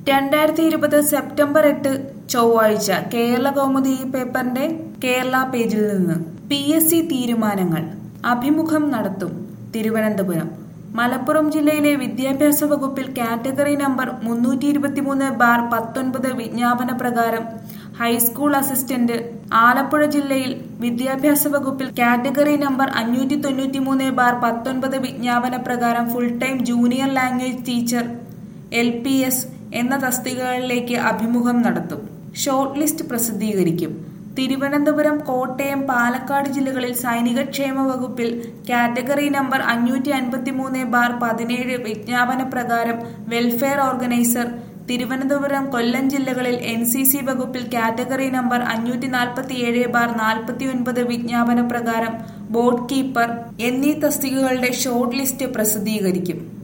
രണ്ടായിരത്തി ഇരുപത് സെപ്റ്റംബർ എട്ട് ചൊവ്വാഴ്ച കേരള കൗമുദി ഈ പേപ്പറിന്റെ കേരള പേജിൽ നിന്ന് പി എസ് സി തീരുമാനങ്ങൾ അഭിമുഖം നടത്തും തിരുവനന്തപുരം മലപ്പുറം ജില്ലയിലെ വിദ്യാഭ്യാസ വകുപ്പിൽ കാറ്റഗറി നമ്പർ മുന്നൂറ്റി ഇരുപത്തിമൂന്ന് ബാർ പത്തൊൻപത് വിജ്ഞാപന പ്രകാരം ഹൈസ്കൂൾ അസിസ്റ്റന്റ് ആലപ്പുഴ ജില്ലയിൽ വിദ്യാഭ്യാസ വകുപ്പിൽ കാറ്റഗറി നമ്പർ അഞ്ഞൂറ്റി തൊണ്ണൂറ്റിമൂന്ന് ബാർ പത്തൊൻപത് വിജ്ഞാപന പ്രകാരം full time junior language teacher L P S എന്ന തസ്തികകളിലേക്ക് അഭിമുഖം നടത്തും ഷോർട്ട് ലിസ്റ്റ് പ്രസിദ്ധീകരിക്കും തിരുവനന്തപുരം കോട്ടയം പാലക്കാട് ജില്ലകളിൽ സൈനിക ക്ഷേമ വകുപ്പിൽ കാറ്റഗറി നമ്പർ അഞ്ഞൂറ്റി അൻപത്തിമൂന്ന് ബാർ പതിനേഴ് വിജ്ഞാപന പ്രകാരം വെൽഫെയർ ഓർഗനൈസർ തിരുവനന്തപുരം കൊല്ലം ജില്ലകളിൽ എൻ സി സി വകുപ്പിൽ കാറ്റഗറി നമ്പർ അഞ്ഞൂറ്റി നാൽപ്പത്തിയേഴ് ബാർ നാൽപ്പത്തി ഒൻപത് വിജ്ഞാപന പ്രകാരം ബോർഡ് കീപ്പർ എന്നീ തസ്തികകളുടെ ഷോർട്ട് ലിസ്റ്റ് പ്രസിദ്ധീകരിക്കും